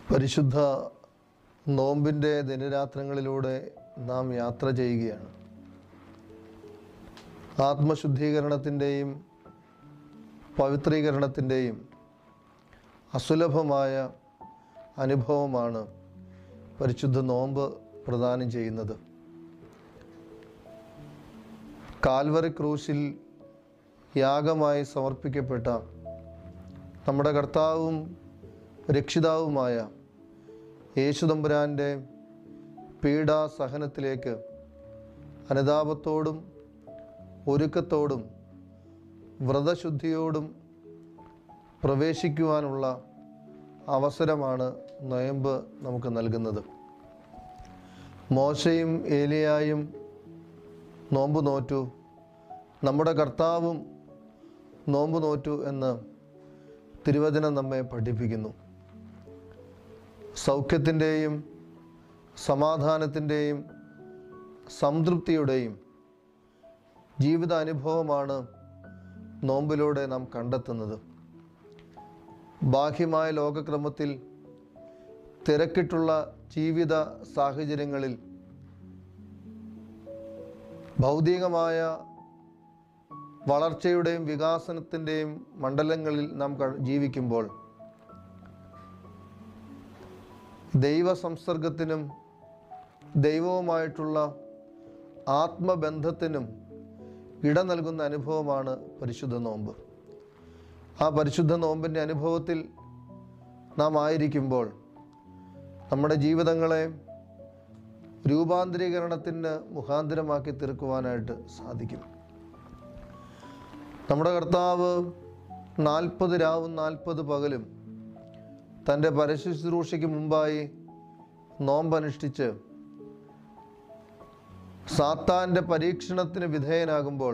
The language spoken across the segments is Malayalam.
പരിശുദ്ധ നോമ്പിൻ്റെ ദിനരാത്രങ്ങളിലൂടെ നാം യാത്ര ചെയ്യുകയാണ് ആത്മശുദ്ധീകരണത്തിൻ്റെയും പവിത്രീകരണത്തിൻ്റെയും അസുലഭമായ അനുഭവമാണ് പരിശുദ്ധ നോമ്പ് പ്രദാനം ചെയ്യുന്നത് കാൽവറി ക്രൂശിൽ യാഗമായി സമർപ്പിക്കപ്പെട്ട നമ്മുടെ കർത്താവും രക്ഷിതാവുമായ യേശുദമ്പുരാൻ്റെ പീഡാസഹനത്തിലേക്ക് അനുതാപത്തോടും ഒരുക്കത്തോടും വ്രതശുദ്ധിയോടും പ്രവേശിക്കുവാനുള്ള അവസരമാണ് നൊയമ്പ് നമുക്ക് നൽകുന്നത് മോശയും ഏലിയായും നോമ്പ് നോറ്റു നമ്മുടെ കർത്താവും നോമ്പ് നോറ്റു എന്ന് തിരുവചനം നമ്മെ പഠിപ്പിക്കുന്നു സൗഖ്യത്തിൻ്റെയും സമാധാനത്തിൻ്റെയും സംതൃപ്തിയുടെയും ജീവിത അനുഭവമാണ് നോമ്പിലൂടെ നാം കണ്ടെത്തുന്നത് ബാഹ്യമായ ലോകക്രമത്തിൽ തിരക്കിട്ടുള്ള ജീവിത സാഹചര്യങ്ങളിൽ ഭൗതികമായ വളർച്ചയുടെയും വികാസനത്തിൻ്റെയും മണ്ഡലങ്ങളിൽ നാം ക- ജീവിക്കുമ്പോൾ ദൈവ സംസർഗത്തിനും ദൈവവുമായിട്ടുള്ള ആത്മബന്ധത്തിനും ഇട നൽകുന്ന അനുഭവമാണ് പരിശുദ്ധ നോമ്പ് ആ പരിശുദ്ധ നോമ്പിൻ്റെ അനുഭവത്തിൽ നാം ആയിരിക്കുമ്പോൾ നമ്മുടെ ജീവിതങ്ങളെ രൂപാന്തരീകരണത്തിന് മുഖാന്തരമാക്കി തീർക്കുവാനായിട്ട് സാധിക്കും നമ്മുടെ കർത്താവ് നാൽപ്പത് രാവും നാൽപ്പത് പകലും തൻ്റെ പരശുശ്രൂഷയ്ക്ക് മുമ്പായി നോമ്പനുഷ്ഠിച്ച് സാത്താൻ്റെ പരീക്ഷണത്തിന് വിധേയനാകുമ്പോൾ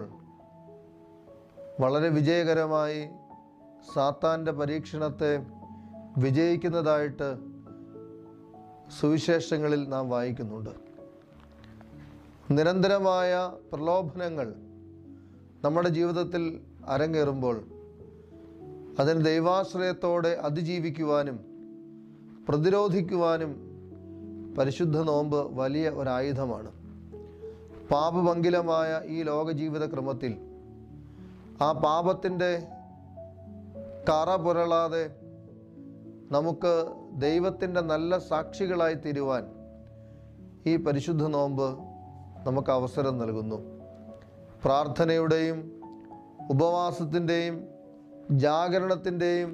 വളരെ വിജയകരമായി സാത്താൻ്റെ പരീക്ഷണത്തെ വിജയിക്കുന്നതായിട്ട് സുവിശേഷങ്ങളിൽ നാം വായിക്കുന്നുണ്ട് നിരന്തരമായ പ്രലോഭനങ്ങൾ നമ്മുടെ ജീവിതത്തിൽ അരങ്ങേറുമ്പോൾ അതിന് ദൈവാശ്രയത്തോടെ അതിജീവിക്കുവാനും പ്രതിരോധിക്കുവാനും പരിശുദ്ധ നോമ്പ് വലിയ ഒരായുധമാണ് പാപമംഗിലമായ ഈ ലോക ജീവിത ക്രമത്തിൽ ആ പാപത്തിൻ്റെ കറ പുരളാതെ നമുക്ക് ദൈവത്തിൻ്റെ നല്ല സാക്ഷികളായി തീരുവാൻ ഈ പരിശുദ്ധ നോമ്പ് നമുക്ക് അവസരം നൽകുന്നു പ്രാർത്ഥനയുടെയും ഉപവാസത്തിൻ്റെയും ജാഗരണത്തിൻ്റെയും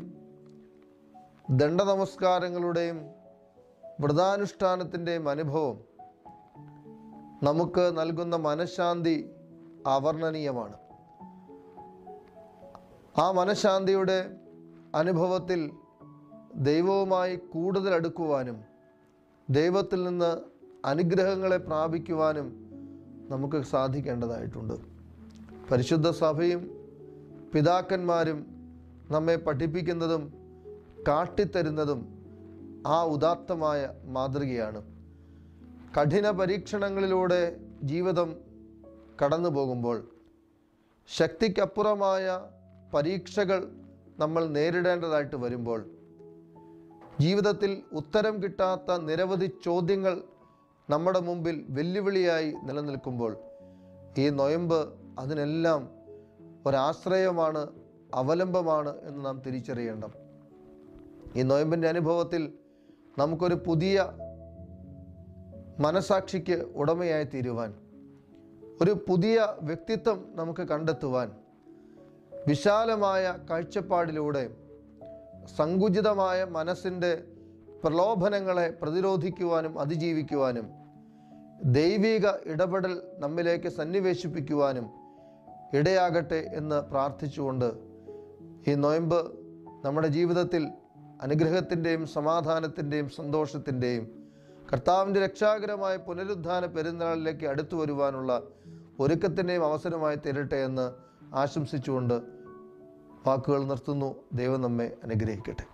ദണ്ഡനമസ്കാരങ്ങളുടെയും വ്രതാനുഷ്ഠാനത്തിൻ്റെയും അനുഭവം നമുക്ക് നൽകുന്ന മനഃശാന്തി അവർണ്ണനീയമാണ് ആ മനഃശാന്തിയുടെ അനുഭവത്തിൽ ദൈവവുമായി കൂടുതൽ അടുക്കുവാനും ദൈവത്തിൽ നിന്ന് അനുഗ്രഹങ്ങളെ പ്രാപിക്കുവാനും നമുക്ക് സാധിക്കേണ്ടതായിട്ടുണ്ട് പരിശുദ്ധ സഭയും പിതാക്കന്മാരും നമ്മെ പഠിപ്പിക്കുന്നതും കാട്ടിത്തരുന്നതും ആ ഉദാത്തമായ മാതൃകയാണ് കഠിന പരീക്ഷണങ്ങളിലൂടെ ജീവിതം കടന്നു പോകുമ്പോൾ ശക്തിക്കപ്പുറമായ പരീക്ഷകൾ നമ്മൾ നേരിടേണ്ടതായിട്ട് വരുമ്പോൾ ജീവിതത്തിൽ ഉത്തരം കിട്ടാത്ത നിരവധി ചോദ്യങ്ങൾ നമ്മുടെ മുമ്പിൽ വെല്ലുവിളിയായി നിലനിൽക്കുമ്പോൾ ഈ നൊയമ്പ് അതിനെല്ലാം ഒരാശ്രയമാണ് അവലംബമാണ് എന്ന് നാം തിരിച്ചറിയേണ്ട ഈ നൊയമ്പിൻ്റെ അനുഭവത്തിൽ നമുക്കൊരു പുതിയ മനസാക്ഷിക്ക് ഉടമയായി തീരുവാൻ ഒരു പുതിയ വ്യക്തിത്വം നമുക്ക് കണ്ടെത്തുവാൻ വിശാലമായ കാഴ്ചപ്പാടിലൂടെ സങ്കുചിതമായ മനസ്സിൻ്റെ പ്രലോഭനങ്ങളെ പ്രതിരോധിക്കുവാനും അതിജീവിക്കുവാനും ദൈവിക ഇടപെടൽ നമ്മിലേക്ക് സന്നിവേശിപ്പിക്കുവാനും ഇടയാകട്ടെ എന്ന് പ്രാർത്ഥിച്ചുകൊണ്ട് ഈ നൊയമ്പ് നമ്മുടെ ജീവിതത്തിൽ അനുഗ്രഹത്തിൻ്റെയും സമാധാനത്തിൻ്റെയും സന്തോഷത്തിൻ്റെയും കർത്താവിൻ്റെ രക്ഷാകരമായ പുനരുദ്ധാന പെരുന്നാളിലേക്ക് അടുത്തു വരുവാനുള്ള ഒരുക്കത്തിൻ്റെയും അവസരമായി തീരട്ടെ എന്ന് ആശംസിച്ചുകൊണ്ട് വാക്കുകൾ നിർത്തുന്നു ദൈവം നമ്മെ അനുഗ്രഹിക്കട്ടെ